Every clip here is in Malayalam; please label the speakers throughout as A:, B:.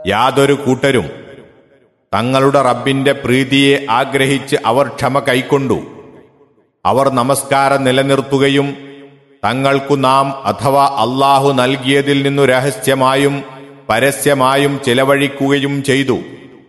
A: യാതൊരു കൂട്ടരും തങ്ങളുടെ റബ്ബിന്റെ പ്രീതിയെ ആഗ്രഹിച്ച് അവർ ക്ഷമ കൈക്കൊണ്ടു അവർ നമസ്കാരം നിലനിർത്തുകയും തങ്ങൾക്കു നാം അഥവാ അള്ളാഹു നൽകിയതിൽ നിന്നു രഹസ്യമായും പരസ്യമായും ചിലവഴിക്കുകയും ചെയ്തു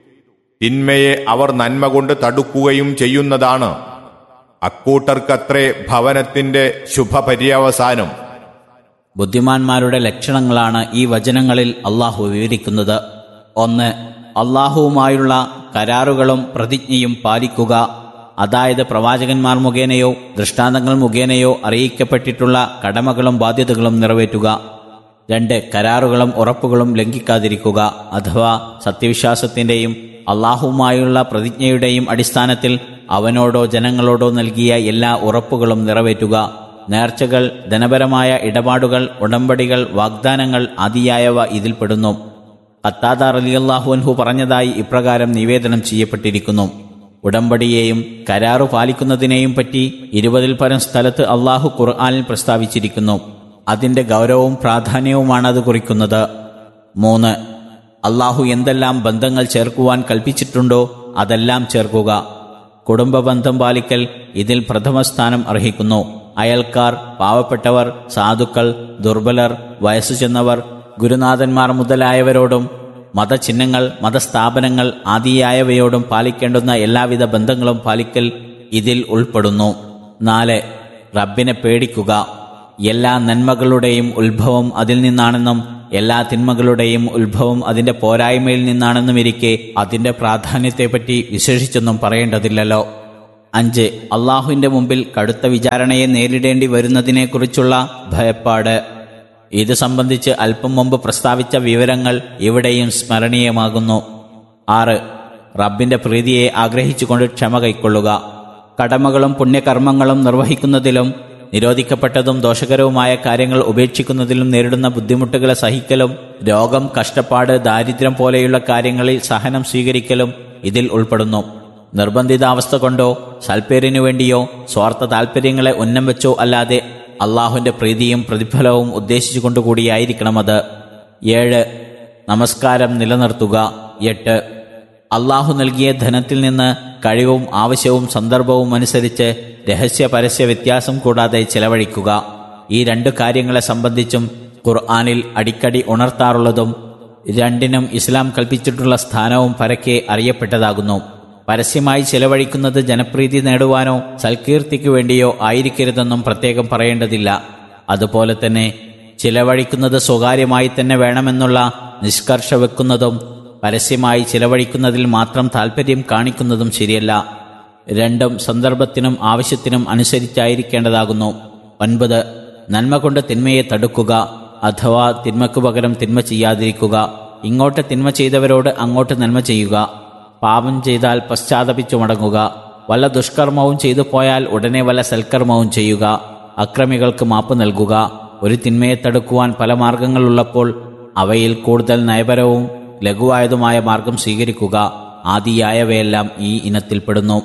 A: തിന്മയെ അവർ നന്മ കൊണ്ട് തടുക്കുകയും ചെയ്യുന്നതാണ് അക്കൂട്ടർക്കത്രേ ഭവനത്തിന്റെ ശുഭപര്യവസാനം
B: ബുദ്ധിമാന്മാരുടെ ലക്ഷണങ്ങളാണ് ഈ വചനങ്ങളിൽ അള്ളാഹു വിവരിക്കുന്നത് ഒന്ന് അള്ളാഹുവുമായുള്ള കരാറുകളും പ്രതിജ്ഞയും പാലിക്കുക അതായത് പ്രവാചകന്മാർ മുഖേനയോ ദൃഷ്ടാന്തങ്ങൾ മുഖേനയോ അറിയിക്കപ്പെട്ടിട്ടുള്ള കടമകളും ബാധ്യതകളും നിറവേറ്റുക രണ്ട് കരാറുകളും ഉറപ്പുകളും ലംഘിക്കാതിരിക്കുക അഥവാ സത്യവിശ്വാസത്തിന്റെയും അള്ളാഹുവുമായുള്ള പ്രതിജ്ഞയുടെയും അടിസ്ഥാനത്തിൽ അവനോടോ ജനങ്ങളോടോ നൽകിയ എല്ലാ ഉറപ്പുകളും നിറവേറ്റുക നേർച്ചകൾ ധനപരമായ ഇടപാടുകൾ ഉടമ്പടികൾ വാഗ്ദാനങ്ങൾ ആദിയായവ ഇതിൽപ്പെടുന്നു ഖത്താദ റലിയല്ലാഹുൻഹു പറഞ്ഞതായി ഇപ്രകാരം നിവേദനം ചെയ്യപ്പെട്ടിരിക്കുന്നു ഉടമ്പടിയെയും കരാറു പാലിക്കുന്നതിനെയും പറ്റി ഇരുപതിൽ പരം സ്ഥലത്ത് അള്ളാഹു ഖുർആാനിൽ പ്രസ്താവിച്ചിരിക്കുന്നു അതിന്റെ ഗൗരവവും പ്രാധാന്യവുമാണ് അത് കുറിക്കുന്നത് മൂന്ന് അള്ളാഹു എന്തെല്ലാം ബന്ധങ്ങൾ ചേർക്കുവാൻ കൽപ്പിച്ചിട്ടുണ്ടോ അതെല്ലാം ചേർക്കുക കുടുംബ ബന്ധം പാലിക്കൽ ഇതിൽ പ്രഥമ സ്ഥാനം അർഹിക്കുന്നു അയൽക്കാർ പാവപ്പെട്ടവർ സാധുക്കൾ ദുർബലർ വയസ്സു ചെന്നവർ ഗുരുനാഥന്മാർ മുതലായവരോടും മതചിഹ്നങ്ങൾ മതസ്ഥാപനങ്ങൾ ആദിയായവയോടും പാലിക്കേണ്ടുന്ന എല്ലാവിധ ബന്ധങ്ങളും പാലിക്കൽ ഇതിൽ ഉൾപ്പെടുന്നു നാല് റബ്ബിനെ പേടിക്കുക എല്ലാ നന്മകളുടെയും ഉത്ഭവം അതിൽ നിന്നാണെന്നും എല്ലാ തിന്മകളുടെയും ഉത്ഭവം അതിന്റെ പോരായ്മയിൽ നിന്നാണെന്നും ഇരിക്കെ അതിന്റെ പ്രാധാന്യത്തെപ്പറ്റി വിശേഷിച്ചൊന്നും പറയേണ്ടതില്ലല്ലോ അഞ്ച് അള്ളാഹുവിന്റെ മുമ്പിൽ കടുത്ത വിചാരണയെ നേരിടേണ്ടി വരുന്നതിനെക്കുറിച്ചുള്ള ഭയപ്പാട് ഇത് സംബന്ധിച്ച് അല്പം മുമ്പ് പ്രസ്താവിച്ച വിവരങ്ങൾ ഇവിടെയും സ്മരണീയമാകുന്നു ആറ് റബ്ബിന്റെ പ്രീതിയെ ആഗ്രഹിച്ചുകൊണ്ട് ക്ഷമ കൈക്കൊള്ളുക കടമകളും പുണ്യകർമ്മങ്ങളും നിർവഹിക്കുന്നതിലും നിരോധിക്കപ്പെട്ടതും ദോഷകരവുമായ കാര്യങ്ങൾ ഉപേക്ഷിക്കുന്നതിലും നേരിടുന്ന ബുദ്ധിമുട്ടുകളെ സഹിക്കലും രോഗം കഷ്ടപ്പാട് ദാരിദ്ര്യം പോലെയുള്ള കാര്യങ്ങളിൽ സഹനം സ്വീകരിക്കലും ഇതിൽ ഉൾപ്പെടുന്നു നിർബന്ധിതാവസ്ഥ കൊണ്ടോ സൽപ്പേരിനു വേണ്ടിയോ സ്വാർത്ഥ താൽപ്പര്യങ്ങളെ ഉന്നം വെച്ചോ അല്ലാതെ അള്ളാഹുവിന്റെ പ്രീതിയും പ്രതിഫലവും ഉദ്ദേശിച്ചുകൊണ്ടുകൂടിയായിരിക്കണം അത് ഏഴ് നമസ്കാരം നിലനിർത്തുക എട്ട് അള്ളാഹു നൽകിയ ധനത്തിൽ നിന്ന് കഴിവും ആവശ്യവും സന്ദർഭവും അനുസരിച്ച് രഹസ്യ പരസ്യ വ്യത്യാസം കൂടാതെ ചെലവഴിക്കുക ഈ രണ്ടു കാര്യങ്ങളെ സംബന്ധിച്ചും ഖുർആാനിൽ അടിക്കടി ഉണർത്താറുള്ളതും രണ്ടിനും ഇസ്ലാം കൽപ്പിച്ചിട്ടുള്ള സ്ഥാനവും പരക്കെ അറിയപ്പെട്ടതാകുന്നു പരസ്യമായി ചെലവഴിക്കുന്നത് ജനപ്രീതി നേടുവാനോ സൽകീർത്തിക്കു വേണ്ടിയോ ആയിരിക്കരുതെന്നും പ്രത്യേകം പറയേണ്ടതില്ല അതുപോലെ തന്നെ ചിലവഴിക്കുന്നത് സ്വകാര്യമായി തന്നെ വേണമെന്നുള്ള നിഷ്കർഷ വെക്കുന്നതും പരസ്യമായി ചിലവഴിക്കുന്നതിൽ മാത്രം താൽപ്പര്യം കാണിക്കുന്നതും ശരിയല്ല രണ്ടും സന്ദർഭത്തിനും ആവശ്യത്തിനും അനുസരിച്ചായിരിക്കേണ്ടതാകുന്നു ഒൻപത് നന്മ കൊണ്ട് തിന്മയെ തടുക്കുക അഥവാ തിന്മയ്ക്കു പകരം തിന്മ ചെയ്യാതിരിക്കുക ഇങ്ങോട്ട് തിന്മ ചെയ്തവരോട് അങ്ങോട്ട് നന്മ ചെയ്യുക പാപം ചെയ്താൽ പശ്ചാത്തപിച്ചു മടങ്ങുക വല്ല ദുഷ്കർമ്മവും ചെയ്തു പോയാൽ ഉടനെ വല്ല സൽക്കർമ്മവും ചെയ്യുക അക്രമികൾക്ക് മാപ്പ് നൽകുക ഒരു തിന്മയെ തടുക്കുവാൻ പല മാർഗങ്ങളുള്ളപ്പോൾ അവയിൽ കൂടുതൽ നയപരവും ലഘുവായതുമായ മാർഗം സ്വീകരിക്കുക ആദിയായവയെല്ലാം ഈ ഇനത്തിൽപ്പെടുന്നു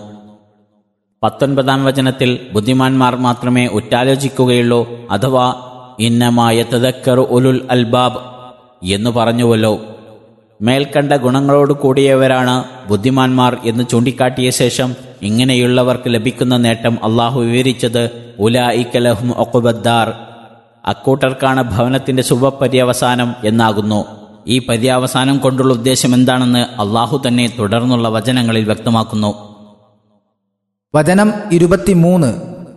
B: പത്തൊൻപതാം വചനത്തിൽ ബുദ്ധിമാന്മാർ മാത്രമേ ഉറ്റാലോചിക്കുകയുള്ളൂ അഥവാ ഇന്നമായ തദക്കർ ഉലുൽ അൽബാബ് എന്ന് പറഞ്ഞുവല്ലോ മേൽക്കണ്ട ഗുണങ്ങളോട് കൂടിയവരാണ് ബുദ്ധിമാന്മാർ എന്ന് ചൂണ്ടിക്കാട്ടിയ ശേഷം ഇങ്ങനെയുള്ളവർക്ക് ലഭിക്കുന്ന നേട്ടം അള്ളാഹു വിവരിച്ചത് ഉലായിക്കലഹും ഒക്കുബദ്ദാർ അക്കൂട്ടർക്കാണ് ഭവനത്തിന്റെ ശുഭപര്യവസാനം എന്നാകുന്നു ഈ പര്യാവസാനം കൊണ്ടുള്ള ഉദ്ദേശം എന്താണെന്ന് അള്ളാഹു തന്നെ തുടർന്നുള്ള വചനങ്ങളിൽ വ്യക്തമാക്കുന്നു
C: വചനം ഇരുപത്തിമൂന്ന്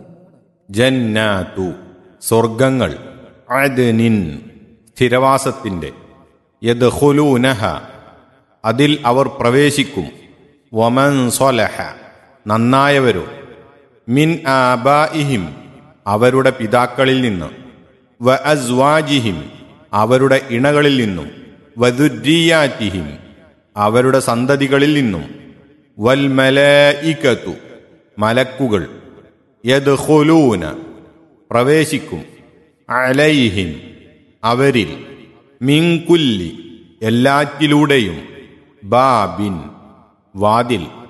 A: ജന്നാതു സ്വർഗങ്ങൾ അദ്നിൻ സ്ഥിരവാസത്തിന്റെ യദ്ഖുലൂനഹ അതിൽ അവർ പ്രവേശിക്കും വമൻ സ്വലഹ നന്നായവരോ മിൻ ആബാഇഹിം അവരുടെ പിതാക്കളിൽ നിന്ന് വ അസ്വാജിഹിം അവരുടെ ഇണകളിൽ നിന്നും വദുരിയാറ്റിഹിം അവരുടെ സന്തതികളിൽ നിന്നും വൽ മലയിക്കത്തു മലക്കുകൾ യദ്ഖുലൂന പ്രവേശിക്കും അലൈഹിം അവരിൽ മിങ്കുല്ലി എല്ലാറ്റിലൂടെയും ബാബിൻ വാതിൽ